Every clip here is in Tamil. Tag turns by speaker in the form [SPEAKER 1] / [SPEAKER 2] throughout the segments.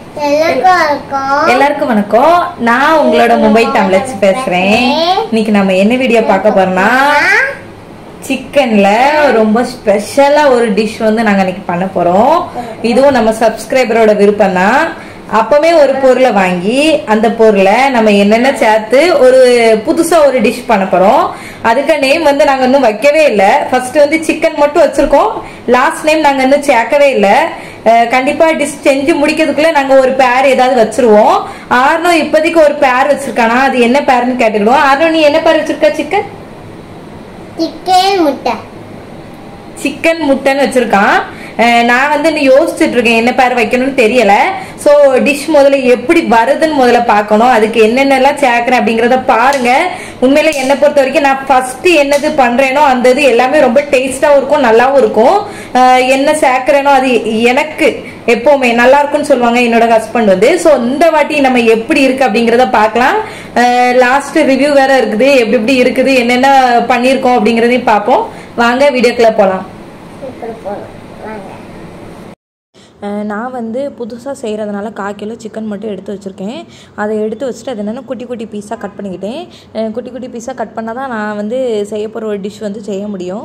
[SPEAKER 1] எல்லாருக்கும் இருக்கும்
[SPEAKER 2] எல்லாருக்கும் வணக்கம் நான் உங்களோட மும்பை தமிழச்சி பேசுறேன் இன்னைக்கு நம்ம என்ன வீடியோ பார்க்க போறோம்னா சிக்கன்ல ரொம்ப ஸ்பெஷலா ஒரு டிஷ் வந்து நாங்க இன்னைக்கு பண்ண போறோம் இதுவும் நம்ம சப்ஸ்கிரைபரோட விருப்பம் தான் அப்பவே ஒரு பொருளை வாங்கி அந்த பொருளை நம்ம என்னென்ன சேர்த்து ஒரு புதுசா ஒரு டிஷ் பண்ண போறோம் அதுக்கு நேம் வந்து நாங்க இன்னும் வைக்கவே இல்லை ஃபர்ஸ்ட் வந்து சிக்கன் மட்டும் வச்சிருக்கோம் லாஸ்ட் நேம் நாங்க இன்னும் சேர்க்கவே இல்லை அஹ் கண்டிப்பா டிஷ் செஞ்சு முடிக்கிறதுக்குள்ள நாங்க ஒரு பேர் ஏதாவது வச்சிருவோம் ஆர்னோ இப்போதைக்கு ஒரு பேர் வச்சிருக்கானா அது என்ன பேர்னு கேட்டுக்கிடுவோம் ஆர்னோ நீ என்ன பேர் வச்சிருக்க சிக்கன்
[SPEAKER 1] சிக்கன் முட்டை
[SPEAKER 2] சிக்கன் முட்டைன்னு வச்சிருக்கான் அஹ் நான் வந்து இன்னும் யோசிச்சுட்டு இருக்கேன் என்ன பேர் வைக்கணும்னு தெரியல ஸோ டிஷ் முதல்ல எப்படி வருதுன்னு முதல்ல பார்க்கணும் அதுக்கு என்னென்னலாம் சேர்க்கிறேன் அப்படிங்கிறத பாருங்க உண்மையில என்னை பொறுத்த வரைக்கும் நான் ஃபர்ஸ்ட் என்னது பண்றேனோ அந்த இது எல்லாமே ரொம்ப டேஸ்டாவும் இருக்கும் நல்லாவும் இருக்கும் அஹ் என்ன சேர்க்கிறேனோ அது எனக்கு எப்பவுமே நல்லா இருக்கும்னு சொல்லுவாங்க என்னோட ஹஸ்பண்ட் வந்து ஸோ இந்த வாட்டி நம்ம எப்படி இருக்கு அப்படிங்கிறத பார்க்கலாம் லாஸ்ட் ரிவ்யூ வேற இருக்குது எப்படி எப்படி இருக்குது என்னென்ன பண்ணியிருக்கோம் அப்படிங்கிறதையும் பார்ப்போம் வாங்க வீடியோக்குள்ள போகலாம்
[SPEAKER 1] இப்படி போகணும் வாங்க
[SPEAKER 2] அஹ் நான் வந்து புதுசாக செய்கிறதுனால கால் கிலோ சிக்கன் மட்டும் எடுத்து வச்சுருக்கேன் அதை எடுத்து வச்சுட்டு அது என்னென்னா குட்டி குட்டி பீஸாக கட் பண்ணிக்கிட்டேன் அஹ் குட்டி குட்டி பீஸாக கட் பண்ணால் தான் நான் வந்து செய்ய போகிற ஒரு டிஷ் வந்து செய்ய முடியும்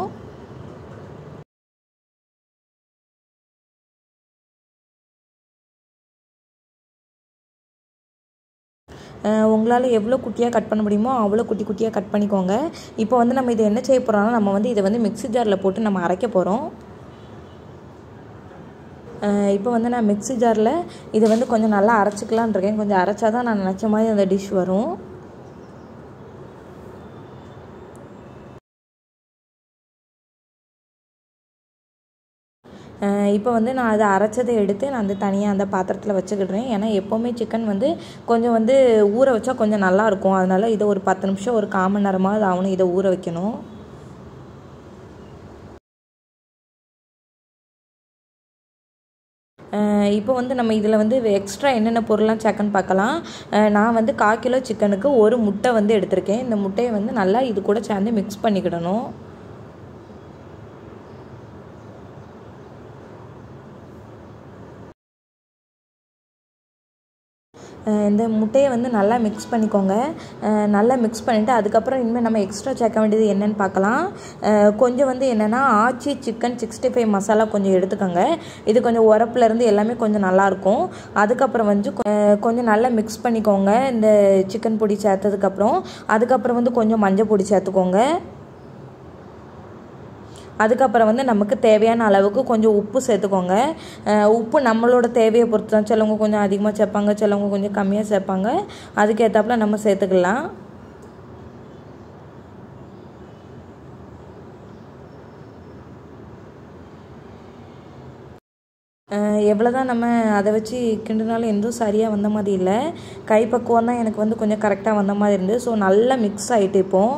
[SPEAKER 2] உங்களால் எவ்வளோ குட்டியாக கட் பண்ண முடியுமோ அவ்வளோ குட்டி குட்டியாக கட் பண்ணிக்கோங்க இப்போ வந்து நம்ம இதை என்ன செய்ய போகிறோம்னா நம்ம வந்து இதை வந்து மிக்ஸி ஜாரில் போட்டு நம்ம அரைக்க போகிறோம் இப்போ வந்து நான் மிக்ஸி ஜாரில் இதை வந்து கொஞ்சம் நல்லா அரைச்சிக்கலான் இருக்கேன் கொஞ்சம் அரைச்சா தான் நான் நினச்ச மாதிரி அந்த டிஷ் வரும் இப்போ வந்து நான் அதை அரைச்சதை எடுத்து நான் வந்து தனியாக அந்த பாத்திரத்தில் வச்சுக்கிடுறேன் ஏன்னா எப்போவுமே சிக்கன் வந்து கொஞ்சம் வந்து ஊற வச்சா கொஞ்சம் நல்லா இருக்கும் அதனால இதை ஒரு பத்து நிமிஷம் ஒரு கால் மணி நேரமாவது ஆகணும் இதை ஊற வைக்கணும் இப்போ வந்து நம்ம இதில் வந்து எக்ஸ்ட்ரா என்னென்ன பொருள்லாம் சேர்க்கன்னு பார்க்கலாம் அஹ் நான் வந்து கால் கிலோ சிக்கனுக்கு ஒரு முட்டை வந்து எடுத்திருக்கேன் இந்த முட்டையை வந்து நல்லா இது கூட சேர்ந்து மிக்ஸ் பண்ணிக்கிடணும் அஹ் இந்த முட்டையை வந்து நல்லா மிக்ஸ் பண்ணிக்கோங்க அஹ் நல்லா மிக்ஸ் பண்ணிவிட்டு அதுக்கப்புறம் இனிமேல் நம்ம எக்ஸ்ட்ரா சேர்க்க வேண்டியது என்னென்னு பார்க்கலாம் அஹ் கொஞ்சம் வந்து என்னென்னா Aachi chicken sixty five masala கொஞ்சம் எடுத்துக்கோங்க இது கொஞ்சம் உரப்புலேருந்து எல்லாமே கொஞ்சம் நல்லாயிருக்கும் அதுக்கப்புறம் வந்து கொ- அஹ் கொஞ்சம் நல்லா மிக்ஸ் பண்ணிக்கோங்க இந்த சிக்கன் பொடி சேர்த்ததுக்கப்புறம் அதுக்கப்புறம் வந்து கொஞ்சம் மஞ்சள் பொடி சேர்த்துக்கோங்க அதுக்கப்புறம் வந்து நமக்கு தேவையான அளவுக்கு கொஞ்சம் உப்பு சேர்த்துக்கோங்க அஹ் உப்பு நம்மளோட தேவையை பொறுத்து தான் சிலவங்க கொஞ்சம் அதிகமாக சேர்ப்பாங்க சிலவங்க கொஞ்சம் கம்மியாக சேர்ப்பாங்க அதுக்கேற்றாப்புல நம்ம சேர்த்துக்கலாம் எவ்வளோ தான் நம்ம அதை வச்சு கிண்டுனாலும் எதுவும் சரியாக வந்த மாதிரி இல்லை கைப்பக்குவம் தான் எனக்கு வந்து கொஞ்சம் கரெக்டாக வந்த மாதிரி இருந்து ஸோ நல்லா மிக்ஸ் ஆகிட்டு இப்போது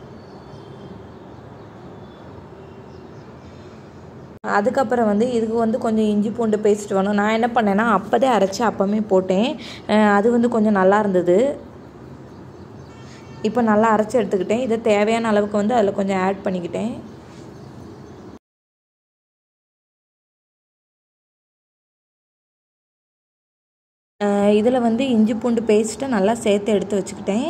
[SPEAKER 2] அதுக்கப்புறம் வந்து இதுக்கு வந்து கொஞ்சம் இஞ்சி பூண்டு பேஸ்ட் வேணும் நான் என்ன பண்ணேன்னா அப்போதே அரைச்சி அப்போமே போட்டேன் அஹ் அது வந்து கொஞ்சம் நல்லா இருந்தது இப்போ நல்லா அரைச்சி எடுத்துக்கிட்டேன் இதை தேவையான அளவுக்கு வந்து அதில் கொஞ்சம் ஆட் பண்ணிக்கிட்டேன் இதில் வந்து இஞ்சி பூண்டு பேஸ்ட்டை நல்லா சேர்த்து எடுத்து வச்சுக்கிட்டேன்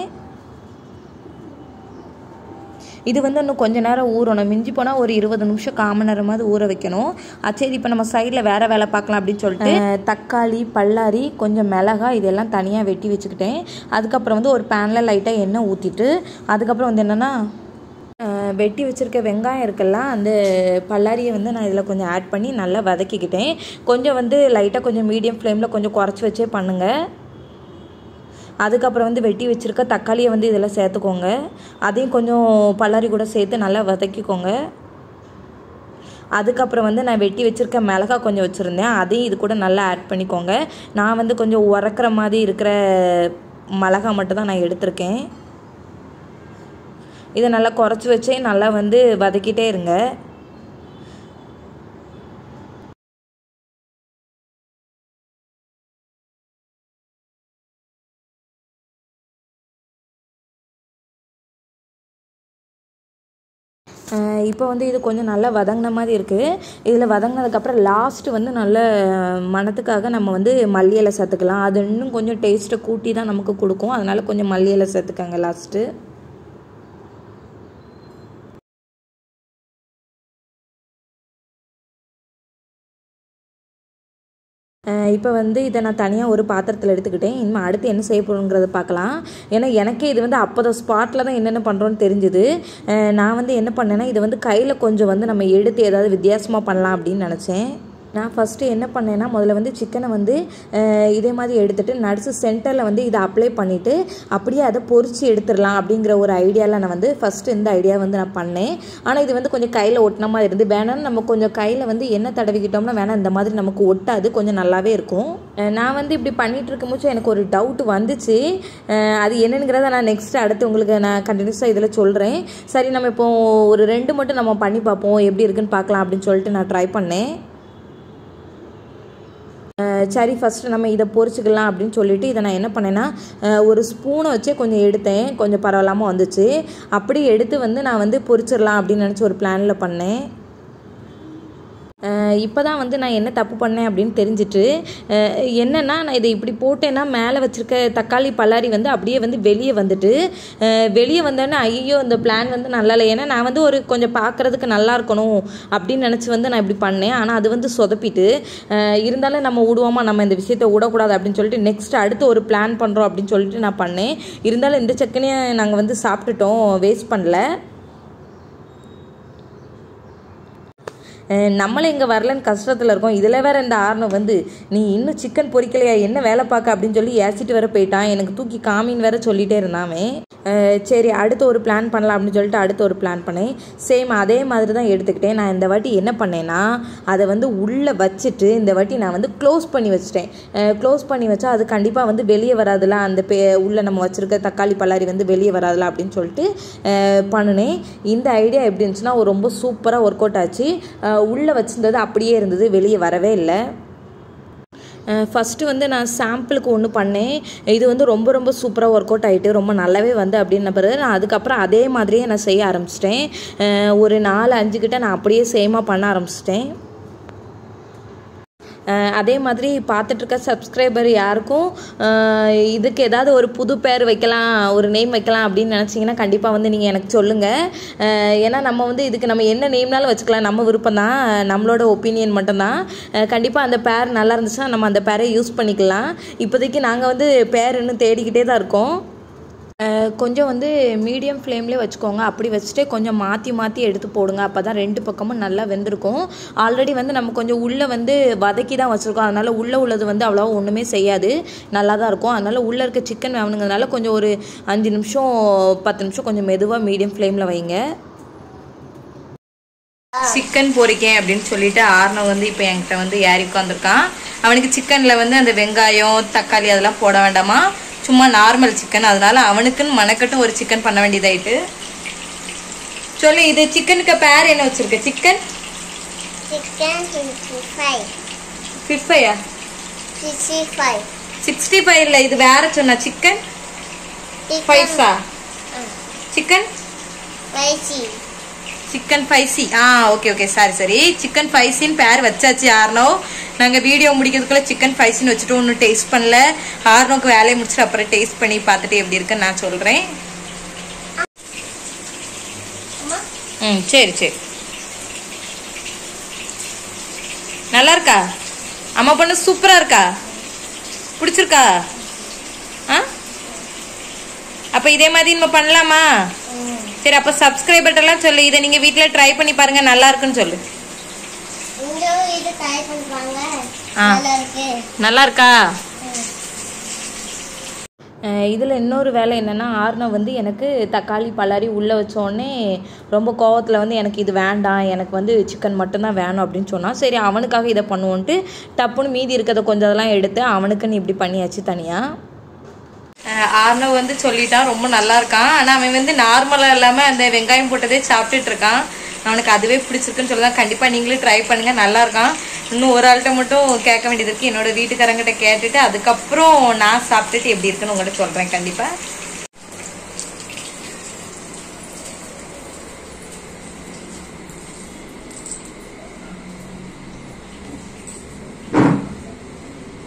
[SPEAKER 2] இது வந்து இன்னும் கொஞ்ச நேரம் ஊறணும் மிஞ்சி போனால் ஒரு இருபது நிமிஷம் கால் மணி நேரமாவது ஊற வைக்கணும் அது சரி இப்போ நம்ம சைடில் வேறு வேலை பார்க்கலாம் அப்படின்னு சொல்லிட்டு அஹ், தக்காளி பல்லாரி கொஞ்சம் மிளகாய் இதெல்லாம் தனியாக வெட்டி வச்சுக்கிட்டேன் அதுக்கப்புறம் வந்து ஒரு பேனில் லைட்டாக எண்ணெய் ஊற்றிட்டு அதுக்கப்புறம் வந்து என்னென்னா அஹ், வெட்டி வச்சுருக்க வெங்காயம் இருக்குல்ல அந்த பல்லாரியை வந்து நான் இதில் கொஞ்சம் ஆட் பண்ணி நல்லா வதக்கிக்கிட்டேன் கொஞ்சம் வந்து லைட்டாக கொஞ்சம் மீடியம் ஃப்ளேமில் கொஞ்சம் குறைச்சி வச்சே பண்ணுங்கள் அதுக்கப்புறம் வந்து வெட்டி வச்சுருக்க தக்காளியை வந்து இதில் சேர்த்துக்கோங்க அதையும் கொஞ்சம் பல்லாரி கூட சேர்த்து நல்லா வதக்கிக்கோங்க அதுக்கப்புறம் வந்து நான் வெட்டி வச்சுருக்க மிளகாய் கொஞ்சம் வச்சுருந்தேன் அதையும் இது கூட நல்லா ஆட் பண்ணிக்கோங்க நான் வந்து கொஞ்சம் உரக்கிற மாதிரி இருக்கிற மிளகாய் மட்டும் தான் நான் எடுத்திருக்கேன் இதை நல்லா குறைச்சி வச்சே நல்லா வந்து வதக்கிட்டே இருங்க இப்போ வந்து இது கொஞ்சம் நல்லா வதங்கின மாதிரி இருக்குது இதில் வதங்கினதுக்கப்புறம் லாஸ்ட்டு வந்து நல்ல மணத்துக்காக நம்ம வந்து மல்லி இலை சேர்த்துக்கலாம் அது இன்னும் கொஞ்சம் டேஸ்ட்டை கூட்டி தான் நமக்கு கொடுக்கும் அதனால் கொஞ்சம் மல்லி இலை சேர்த்துக்கங்க லாஸ்ட்டு இப்போ வந்து இதை நான் தனியாக ஒரு பாத்திரத்தில் எடுத்துக்கிட்டேன் இனிமேல் அடுத்து என்ன செய்ய போகிறோங்கிறத பார்க்கலாம் ஏன்னா எனக்கே இது வந்து அப்போ தான் ஸ்பாட்டில் தான் என்னென்ன பண்ணுறோன்னு தெரிஞ்சுது அஹ் நான் வந்து என்ன பண்ணேன்னா இதை வந்து கையில் கொஞ்சம் வந்து நம்ம எடுத்து ஏதாவது வித்தியாசமாக பண்ணலாம் அப்படின்னு நினச்சேன் நான் ஃபஸ்ட்டு என்ன பண்ணேன்னா முதல்ல வந்து சிக்கனை வந்து அஹ், இதே மாதிரி எடுத்துட்டு நடுசு சென்டரில் வந்து இதை அப்ளை பண்ணிவிட்டு அப்படியே அதை பொரிச்சு எடுத்துடலாம் அப்படிங்கிற ஒரு ஐடியாவில் நான் வந்து ஃபஸ்ட்டு இந்த ஐடியா வந்து நான் பண்ணேன் ஆனால் இது வந்து கொஞ்சம் கையில் ஒட்டின மாதிரி இருந்து வேணாலும் நம்ம கொஞ்சம் கையில் வந்து எண்ணெய் தடவிக்கிட்டோம்னா வேணால் இந்த மாதிரி நமக்கு ஒட்டாது கொஞ்சம் நல்லாவே இருக்கும் அஹ், நான் வந்து இப்படி பண்ணிட்டு இருக்கும்போது எனக்கு ஒரு டவுட் வந்துச்சு அஹ், அது என்னங்கிறத நான் நெக்ஸ்ட் அடுத்து உங்களுக்கு நான் கண்டினியூஸாக இதில் சொல்கிறேன் சரி நம்ம இப்போ ஒரு ரெண்டு மட்டும் நம்ம பண்ணி பார்ப்போம் எப்படி இருக்குன்னு பார்க்கலாம் அப்படின்னு சொல்லிட்டு நான் ட்ரை பண்ணேன் அஹ் சரி ஃபஸ்ட்டு நம்ம இதை பொரிச்சுக்கலாம் அப்படின்னு சொல்லிட்டு இதை நான் என்ன பண்ணேன்னா அஹ் ஒரு ஸ்பூனை வச்சே கொஞ்சம் எடுத்தேன் கொஞ்சம் பரவாயில்லாமல் வந்துச்சு அப்படி எடுத்து வந்து நான் வந்து பொரிச்சிடலாம் அப்படின்னு நினச்சி ஒரு பிளானில் பண்ணேன் இப்போ தான் வந்து நான் என்ன தப்பு பண்ணேன் அப்படின்னு தெரிஞ்சிட்டு அஹ் என்னன்னா நான் இதை இப்படி போட்டேன்னா மேலே வச்சுருக்க தக்காளி பல்லாரி வந்து அப்படியே வந்து வெளியே வந்துட்டு அஹ் வெளியே வந்தோடனே ஐயோ இந்த பிளான் வந்து நல்லா இல்லை ஏன்னா நான் வந்து ஒரு கொஞ்சம் பார்க்குறதுக்கு நல்லா இருக்கணும் அப்படின்னு நினச்சி வந்து நான் இப்படி பண்ணேன் ஆனால் அது வந்து சொதப்பிட்டு அஹ் இருந்தாலும் நம்ம விடுவோமா நம்ம இந்த விஷயத்த விடக்கூடாது அப்படின்னு சொல்லிட்டு நெக்ஸ்ட் அடுத்து ஒரு பிளான் பண்ணுறோம் அப்படின்னு சொல்லிட்டு நான் பண்ணேன் இருந்தாலும் இந்த சக்கனையை நாங்கள் வந்து சாப்பிட்டுட்டோம் வேஸ்ட் பண்ணல அஹ் நம்மளே இங்கே வரலன்னு கஷ்டத்தில் இருக்கோம் இதில் வேற இந்த ஆர்னம் வந்து நீ இன்னும் சிக்கன் பொரிக்கலையா என்ன வேலை பார்க்க அப்படின்னு சொல்லி ஏசிட்டு வேற போயிட்டான் எனக்கு தூக்கி காமின்னு வேற சொல்லிட்டே இருந்தாமே அஹ் சரி அடுத்து ஒரு பிளான் பண்ணலாம் அப்படின்னு சொல்லிட்டு அடுத்து ஒரு பிளான் பண்ணேன் சேம் அதே மாதிரி தான் எடுத்துக்கிட்டேன் நான் இந்த வாட்டி என்ன பண்ணேன்னா அதை வந்து உள்ளே வச்சுட்டு இந்த வாட்டி நான் வந்து க்ளோஸ் பண்ணி வச்சிட்டேன் க்ளோஸ் பண்ணி வச்சா அது கண்டிப்பாக வந்து வெளியே வராதுல அந்த பே உள்ளே நம்ம வச்சுருக்க தக்காளி பல்லாரி வந்து வெளியே வராதுல அப்படின்னு சொல்லிட்டு அஹ் பண்ணினேன் இந்த ஐடியா எப்படி இருந்துச்சுன்னா ஒரு ரொம்ப சூப்பராக ஒர்க் அவுட் ஆச்சு அஹ் உள்ளே வச்சிருந்தது அப்படியே இருந்தது வெளியே வரவே இல்லை ஃபஸ்ட்டு வந்து நான் சாம்பிளுக்கு ஒன்று பண்ணேன் இது வந்து ரொம்ப ரொம்ப சூப்பராக ஒர்க் அவுட் ஆகிட்டு ரொம்ப நல்லாவே வந்து அப்படின்ன பிறகு நான் அதுக்கப்புறம் அதே மாதிரியே நான் செய்ய ஆரம்பிச்சிட்டேன் ஒரு நாலு அஞ்சு கிட்ட நான் அப்படியே சேமாக பண்ண ஆரம்பிச்சிட்டேன் அஹ் அதே மாதிரி பார்த்துட்டு இருக்க சப்ஸ்கிரைபர் யாருக்கும் அஹ் இதுக்கு ஏதாவது ஒரு புது பேர் வைக்கலாம் ஒரு நேம் வைக்கலாம் அப்படின்னு நினச்சிங்கன்னா கண்டிப்பாக வந்து நீங்கள் எனக்கு சொல்லுங்கள் ஏன்னா நம்ம வந்து இதுக்கு நம்ம என்ன நேம்னாலும் வச்சுக்கலாம் நம்ம விருப்பம் தான் நம்மளோட ஒப்பீனியன் மட்டும்தான் கண்டிப்பாக அந்த பேர் நல்லா இருந்துச்சுன்னா நம்ம அந்த பேரை யூஸ் பண்ணிக்கலாம் இப்போதைக்கு நாங்கள் வந்து பேர் இன்னும் தேடிக்கிட்டே தான் இருக்கோம் அஹ் கொஞ்சம் வந்து மீடியம் ஃப்ளேம்லேயே வச்சுக்கோங்க அப்படி வச்சுட்டு கொஞ்சம் மாற்றி மாற்றி எடுத்து போடுங்க அப்போ தான் ரெண்டு பக்கமும் நல்லா வெந்திருக்கும் ஆல்ரெடி வந்து நம்ம கொஞ்சம் உள்ளே வந்து வதக்கி தான் வச்சுருக்கோம் அதனால் உள்ளே உள்ளது வந்து அவ்வளோவா ஒன்றுமே செய்யாது நல்லா தான் இருக்கும் அதனால் உள்ளே இருக்க சிக்கன் வேணுங்கிறதுனால கொஞ்சம் ஒரு அஞ்சு நிமிஷம் பத்து நிமிஷம் கொஞ்சம் மெதுவாக மீடியம் ஃப்ளேமில் வைங்க சிக்கன் பொரிக்கேன் அப்படின்னு சொல்லிட்டு ஆர்னவ் வந்து இப்போ என்கிட்ட வந்து ஏறி உட்காந்துருக்கான் அவனுக்கு சிக்கனில் வந்து அந்த வெங்காயம் தக்காளி அதெல்லாம் போட வேண்டாமா சும்மா நார்மல் சிக்கன் அதனால அவனுக்குன்னு மனக்கட்டும் ஒரு சிக்கன் பண்ண வேண்டியதாயிட்டு சொல்லு இது சிக்கனுக்கு பேர் என்ன வச்சிருக்க சிக்கன்
[SPEAKER 1] சிக்கன் சிக்ஸ்டி ஃபைவ்
[SPEAKER 2] ஃபிஃப்டையா
[SPEAKER 1] சிக்ஸ்டி ஃபைவ்
[SPEAKER 2] சிக்ஸ்டி ஃபைவ் இல்லை இது வேற சொன்னா சிக்கன் ஃபைவ்ஸா சிக்கன்
[SPEAKER 1] ஸ்பைசி
[SPEAKER 2] சிக்கன் ஃபைசி ஆ ஓகே ஓகே சாரி சரி சிக்கன் ஃபைசின்னு பேர் வச்சாச்சு ஆர்னோ நாங்கள் வீடியோ முடிக்கிறதுக்குள்ள சிக்கன் ஃபைசின்னு வச்சுட்டு ஒன்றும் டேஸ்ட் பண்ணல ஆர்னோக்கு வேலையை முடிச்சுட்டு அப்புறம் டேஸ்ட் பண்ணி பார்த்துட்டு எப்படி இருக்குன்னு நான் சொல்கிறேன் ம் சரி சரி நல்லா இருக்கா அம்மா பொண்ணு சூப்பராக இருக்கா பிடிச்சிருக்கா ஆ அப்போ இதே மாதிரி நம்ம பண்ணலாமா சரி அப்போ சப்ஸ்கிரைபர்ட்டெல்லாம் சொல்லு இதை நீங்கள் வீட்டில் ட்ரை பண்ணி பாருங்க நல்லா இருக்குன்னு சொல்லு
[SPEAKER 1] இங்க இது ட்ரை பண்ணுவாங்க
[SPEAKER 2] ஆ.
[SPEAKER 1] நல்லா இருக்கு
[SPEAKER 2] நல்லா இருக்கா இதில் இன்னொரு வேலை என்னென்னா ஆர்னவ் வந்து எனக்கு தக்காளி பல்லாரி உள்ளே வச்சோடனே ரொம்ப கோவத்தில் வந்து எனக்கு இது வேண்டாம் எனக்கு வந்து சிக்கன் மட்டும்தான் வேணும் அப்படின்னு சொன்னான் சரி அவனுக்காக இதை பண்ணுவோன்ட்டு டப்புன்னு மீதி இருக்கிறத கொஞ்சம் அதெல்லாம் எடுத்து அவனுக்குன்னு இப்படி பண்ணியாச்சு தனியாக ஆர்னவ் வந்து சொல்லிட்டான் ரொம்ப நல்லா இருக்கான் ஆனால் அவன் வந்து நார்மலாக இல்லாமல் அந்த வெங்காயம் போட்டதே சாப்பிட்டுட்டு இருக்கான் அவனுக்கு அதுவே பிடிச்சிருக்குன்னு சொல்லலாம் கண்டிப்பாக நீங்களும் ட்ரை பண்ணுங்கள் நல்லா இருக்கான் இன்னும் ஒரு ஆள்கிட்ட மட்டும் கேட்க வேண்டியது இருக்குது என்னோட வீட்டுக்காரங்கிட்ட கேட்டுட்டு அதுக்கப்புறம் நான் சாப்பிட்டுட்டு எப்படி இருக்குன்னு உங்கள்கிட்ட சொல்கிறேன் கண்டிப்பாக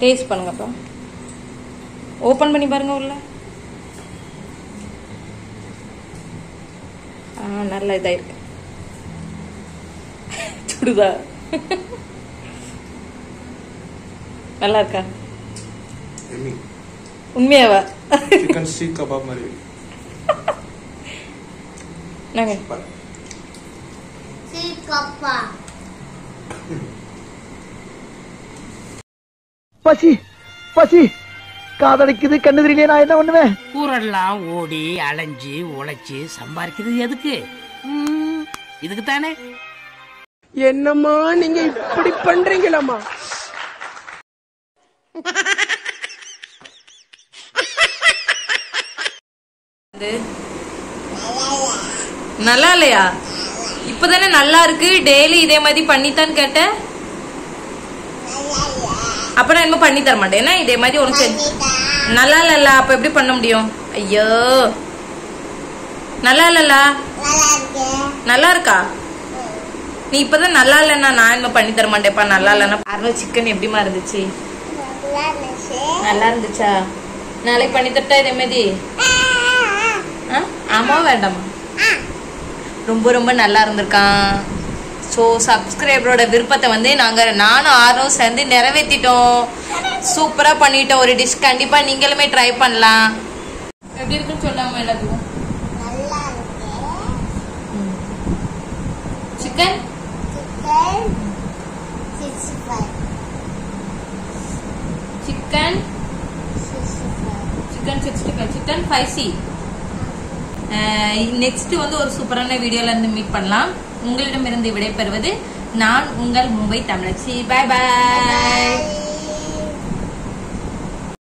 [SPEAKER 2] டேஸ்ட் பண்ணுங்கப்பா ஓபன் பண்ணி பாருங்க உள்ள ஆ நல்ல இதா இருக்கு சுடுதா நல்லா இருக்கா
[SPEAKER 3] எம்மி
[SPEAKER 2] உண்மையாவா
[SPEAKER 3] சிக்கன் ஸ்டீக் கபாப் மாதிரி
[SPEAKER 2] நாங்க
[SPEAKER 3] சூப்பர்
[SPEAKER 1] சீக்கப்பா
[SPEAKER 4] பசி பசி காதலிக்குது கண்ணு தெரியலையே நான் என்ன பண்ணுவேன்
[SPEAKER 5] ஊரெல்லாம் ஓடி அலைஞ்சு உழைச்சு சம்பாதிக்கிறது எதுக்கு ம், இதுக்கு தானே
[SPEAKER 6] என்னம்மா நீங்க இப்படி பண்றீங்களம்மா
[SPEAKER 2] இது நல்லா இல்லையா இப்பதானே நல்லா இருக்கு டெய்லி இதே மாதிரி பண்ணித்தான்னு கேட்டேன் அப்ப நான் இன்னும் பண்ணி தர மாட்டேன் என்ன இதே மாதிரி உனக்கு செஞ்சு நல்லா இல்லல்ல அப்ப எப்படி பண்ண முடியும் ஐயோ நல்லா இல்லல்ல
[SPEAKER 1] நல்லா இருக்கு
[SPEAKER 2] நல்லா இருக்கா நீ இப்பதான் நல்லா இல்லைன்னா நான் இன்னும் பண்ணி தர மாட்டேன்ப்பா நல்லா இல்லைன்னா அறுநூறு சிக்கன் எப்படிமா இருந்துச்சு
[SPEAKER 1] நல்லா இருந்துச்சு
[SPEAKER 2] நல்லா இருந்துச்சா நாளைக்கு பண்ணி தரட்டா இதே மாதிரி ஆ? ஆமா வேண்டாமா ரொம்ப ரொம்ப நல்லா இருந்திருக்கான் ஸோ சப்ஸ்கிரைபரோட விருப்பத்தை வந்து நாங்கள் நானும் ஆறும் சேர்ந்து நிறைவேற்றிட்டோம் சூப்பராக பண்ணிட்டோம் ஒரு டிஷ் கண்டிப்பாக நீங்களுமே ட்ரை பண்ணலாம் எப்படி இருக்குன்னு சொல்லாம எல்லாத்துக்கும்
[SPEAKER 1] நல்லா இருக்கு
[SPEAKER 2] chicken
[SPEAKER 1] chicken sixty five
[SPEAKER 2] chicken
[SPEAKER 1] sixty five
[SPEAKER 2] chicken sixty five chicken five சி நெக்ஸ்ட் வந்து ஒரு சூப்பரான வீடியோல இருந்து மீட் பண்ணலாம் உங்களிடமிருந்து விடைபெறுவது நான் உங்கள் மும்பை தமிழச்சி பாய் பாய்